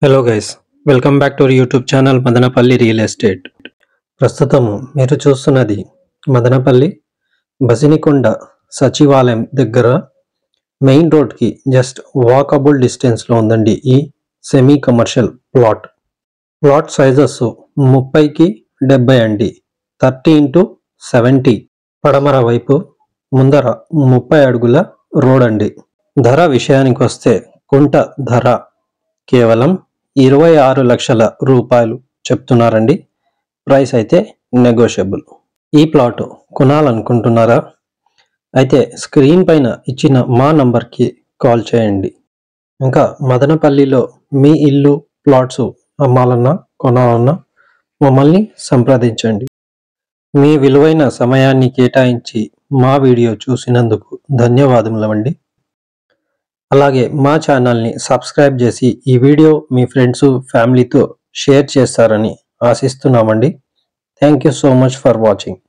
hello guys welcome back to our YouTube channel Madanapalle real estate ప్రస్తుతం మీరు చూస్తున్నది మదనపల్లి బసినికొండ సచివాలయం దగ్గర మెయిన్ రోడ్కి జస్ట్ వాకబుల్ డిస్టెన్స్లో ఉందండి ఈ semi commercial plot plot sizes ముప్పైకి డెబ్బై అండి థర్టీ ఇంటూ సెవెంటీ పడమర వైపు ముందర ముప్పై అడుగుల రోడ్ అండి ధర విషయానికి వస్తే కుంట ధర కేవలం ఇరవై ఆరు లక్షల రూపాయలు చెప్తున్నారండి ప్రైస్ అయితే నెగోషియబుల్ ఈ ప్లాట్ కొనాలనుకుంటున్నారా అయితే స్క్రీన్ పైన ఇచ్చిన మా నంబర్కి కాల్ చేయండి ఇంకా మదనపల్లిలో మీ ఇల్లు ప్లాట్స్ అమ్మాలన్నా కొనాలన్నా మమ్మల్ని సంప్రదించండి మీ విలువైన సమయాన్ని కేటాయించి మా వీడియో చూసినందుకు ధన్యవాదములవండి అలాగే మా ఛానల్ని సబ్స్క్రైబ్ చేసి ఈ వీడియో మీ ఫ్రెండ్స్ ఫ్యామిలీతో షేర్ చేస్తారని ఆశిస్తున్నామండి thank you so much for watching